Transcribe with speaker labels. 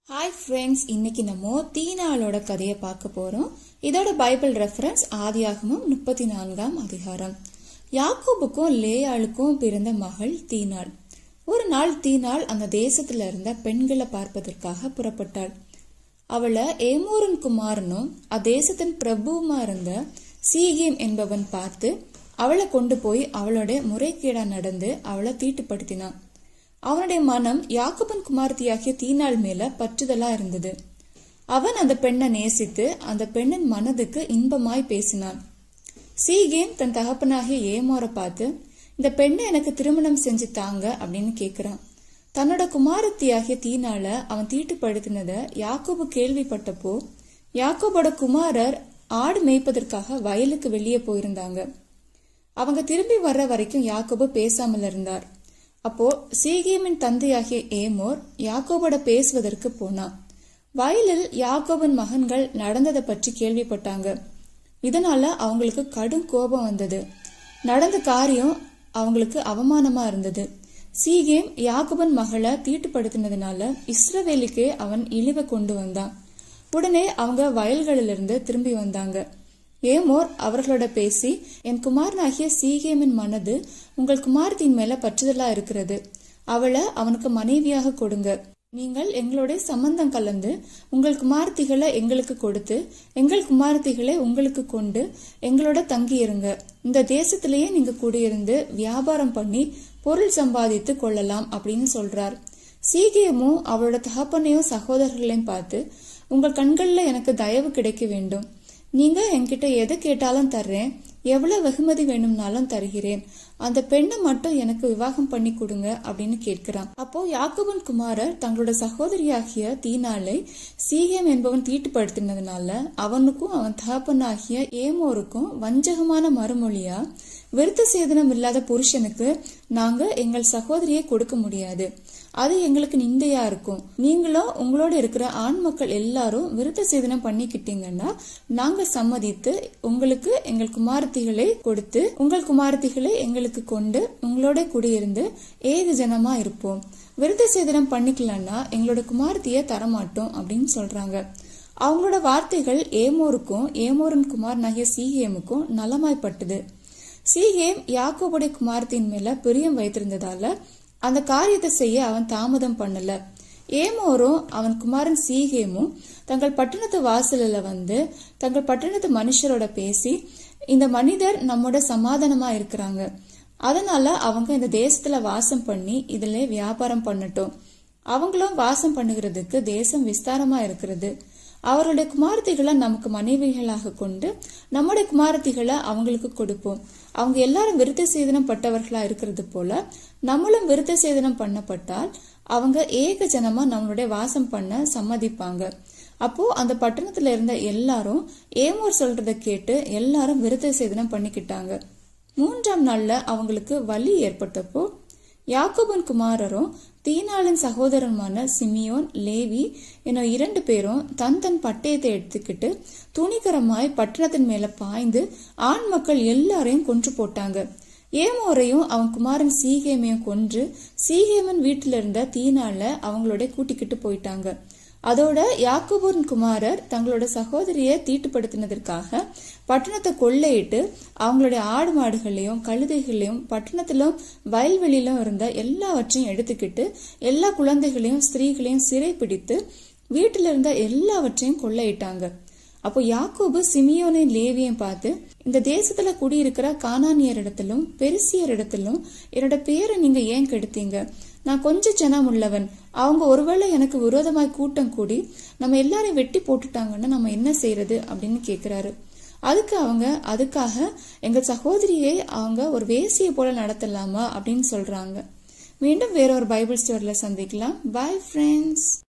Speaker 1: hi friends இன்னைக்கு நம்ம தீனாளோட கதையை பார்க்க போறோம் இதோட பைபிள் ரெஃபரன்ஸ் ஆதியாகமம் முப்பத்தி நான்காம் அதிகாரம் யாக்கோபுக்கும் லேயாளுக்கும் பிறந்த மகள் தீனாள் ஒரு நாள் தீனாள் அந்த தேசத்துல இருந்த பெண்களை பார்ப்பதற்காக புறப்பட்டாள் அவளை ஏமோரன் குமாரனும் அத்தேசத்தின் பிரபுவுமா இருந்த சீகேம் என்பவன் பார்த்து அவளை கொண்டு போய் அவளோட முறைகேடா நடந்து அவளை தீட்டுப்படுத்தினான் அவனுடைய மனம் யாக்கோபன் குமாரத்தியாகிய தீனாள் மேல பற்றுதலா இருந்தது அவன் அந்த பெண்ணை நேசித்து அந்த பெண்ணின் மனதுக்கு இன்பமாய் பேசினான் சீகேம் தன் தகப்பனாகிய ஏமோரை பார்த்து இந்த பெண்ணை எனக்கு திருமணம் செஞ்சு தாங்க அப்படின்னு கேக்குறான் தன்னோட குமாரத்தியாகிய தீனால அவன் தீட்டுப்படுத்தினத யாக்கோபு கேள்விப்பட்டப்போ யாக்கோபோட குமாரர் ஆடு மேய்ப்பதற்காக வயலுக்கு வெளியே போயிருந்தாங்க அவங்க திரும்பி வர்ற வரைக்கும் யாக்கோபு பேசாமல் இருந்தார் அப்போ சீகேமின் தந்தையாகிய ஏமோர் யாக்கோபோட பேசுவதற்கு போனான் வயலில் யாக்கோபின் மகன்கள் நடந்ததை பற்றி கேள்விப்பட்டாங்க இதனால அவங்களுக்கு கடும் கோபம் வந்தது நடந்த காரியம் அவங்களுக்கு அவமானமா இருந்தது சீகேம் யாக்கோபன் மகளை தீட்டுப்படுத்தினதுனால இஸ்ரவேலுக்கே அவன் இழிவை கொண்டு வந்தான் உடனே அவங்க வயல்களிலிருந்து திரும்பி வந்தாங்க ஏமோர் அவர்களோட பேசி என் குமாரனாகிய சீகேமின் மனது உங்கள் குமாரத்தின் மேல பற்றுதலா இருக்கிறது அவளை அவனுக்கு மனைவியாக கொடுங்க நீங்கள் எங்களோட சம்பந்தம் கலந்து உங்கள் குமாரத்திகளை எங்களுக்கு கொடுத்து எங்கள் குமாரத்திகளை உங்களுக்கு கொண்டு எங்களோட தங்கி இருங்க இந்த தேசத்திலேயே நீங்க குடியிருந்து வியாபாரம் பண்ணி பொருள் சம்பாதித்து கொள்ளலாம் அப்படின்னு சொல்றார் சீகியமும் அவளோட தகப்பனையும் சகோதரர்களையும் பார்த்து உங்கள் கண்கள்ல எனக்கு தயவு கிடைக்க வேண்டும் நீங்க என்கிட்ட எதை கேட்டாலும் தர்றேன் எவ்வளவு வெகுமதி வேணும்னாலும் தருகிறேன் அந்த பெண்ணை மட்டும் எனக்கு விவாகம் பண்ணி கொடுங்க அப்படின்னு கேட்கிறான் அப்போ யாக்கோபன் குமாரர் தங்களோட சகோதரியாகிய தீனாலை சீகேம் என்பவன் தீட்டுப்படுத்தினதுனால அவனுக்கும் அவன் தகப்பனாகிய ஏமோருக்கும் வஞ்சகமான மறுமொழியா விருத்த சேதனம் இல்லாத புருஷனுக்கு நாங்க எங்கள் சகோதரியை கொடுக்க முடியாது அது எங்களுக்கு நிந்தையா இருக்கும் நீங்களும் உங்களோட இருக்கிற ஆண் மக்கள் எல்லாரும் விருத்த சேதனம் பண்ணிக்கிட்டீங்கன்னா நாங்க சம்மதித்து உங்களுக்கு எங்கள் குமாரத்திகளை கொடுத்து உங்கள் குமாரத்திகளை எங்களுக்கு கொண்டு உங்களோட குடியிருந்து ஏக ஜனமா இருப்போம் விருத்த சேதனம் பண்ணிக்கலன்னா எங்களோட குமாரத்திய தரமாட்டோம் அப்படின்னு சொல்றாங்க அவங்களோட வார்த்தைகள் ஏமோருக்கும் ஏமோரின் குமார் நகிய சீகேமுக்கும் நலமாய்ப்பட்டது சீகேம் யாக்கோபுடைய குமாரத்தின் மேல பிரியம் வைத்திருந்ததால அந்த காரியத்தை செய்ய அவன் தாமதம் பண்ணல ஏமோரும் அவன் குமாரன் சீகேமும் தங்கள் பட்டணத்து வாசலில் வந்து தங்கள் பட்டணத்து மனுஷரோட பேசி இந்த மனிதர் நம்மோட சமாதானமா இருக்கிறாங்க அதனால அவங்க இந்த தேசத்துல வாசம் பண்ணி இதுல வியாபாரம் பண்ணட்டும் அவங்களும் வாசம் பண்ணுகிறதுக்கு தேசம் விஸ்தாரமா இருக்கிறது அவருடைய குமாரத்திகளை நமக்கு மனைவிகளாக கொண்டு நம்முடைய குமாரத்திகளை அவங்களுக்கு கொடுப்போம் அவங்க எல்லாரும் விருத்த சேதனம் பட்டவர்களா இருக்கிறது போல நம்மளும் விருத்த சேதனம் பண்ணப்பட்டால் அவங்க ஏக ஜனமா நம்மளுடைய வாசம் பண்ண சம்மதிப்பாங்க அப்போ அந்த பட்டணத்துல இருந்த எல்லாரும் ஏமோர் சொல்றத கேட்டு எல்லாரும் விருத்த சேதனம் பண்ணிக்கிட்டாங்க மூன்றாம் நாள்ல அவங்களுக்கு வலி ஏற்பட்டப்போ யாக்கோபன் குமாரரும் தீனாளின் சகோதரனுமான சிமியோன் லேவி எனும் இரண்டு பேரும் தன் தன் பட்டயத்தை எடுத்துக்கிட்டு துணிகரமாய் பட்டணத்தின் மேல பாய்ந்து ஆண் மக்கள் எல்லாரையும் கொன்று போட்டாங்க ஏமோரையும் அவன் குமாரன் சீகேமையும் கொன்று சீகேமன் வீட்டில இருந்த தீனால அவங்களோட கூட்டிக்கிட்டு போயிட்டாங்க அதோட யாக்கோபூரின் குமாரர் தங்களோட சகோதரிய தீட்டுப்படுத்தினதற்காக பட்டணத்தை கொள்ளையிட்டு அவங்களுடைய ஆடு மாடுகளையும் கழுதைகளையும் பட்டணத்திலும் வயல்வெளியிலும் இருந்த எல்லாவற்றையும் எடுத்துக்கிட்டு எல்லா குழந்தைகளையும் ஸ்திரீகளையும் சிறை பிடித்து வீட்டில இருந்த எல்லாவற்றையும் கொள்ளையிட்டாங்க அப்போ யாக்கோபு சிமியோனின் லேவியும் பார்த்து இந்த தேசத்துல குடியிருக்கிற கானானியர் இடத்திலும் பெருசியர் இடத்திலும் என்னோட பேரை நீங்க ஏன் கெடுத்தீங்க நான் கொஞ்சம் ஜனம் உள்ளவன் அவங்க ஒருவேளை எனக்கு விரோதமாய் கூட்டம் கூடி நம்ம எல்லாரையும் வெட்டி போட்டுட்டாங்கன்னா நம்ம என்ன செய்யறது அப்படின்னு கேக்குறாரு அதுக்கு அவங்க அதுக்காக எங்க சகோதரியை அவங்க ஒரு வேசியை போல நடத்தலாமா அப்படின்னு சொல்றாங்க மீண்டும் வேற ஒரு பைபிள் ஸ்டோர்ல சந்திக்கலாம் பாய் ஃப்ரெண்ட்ஸ்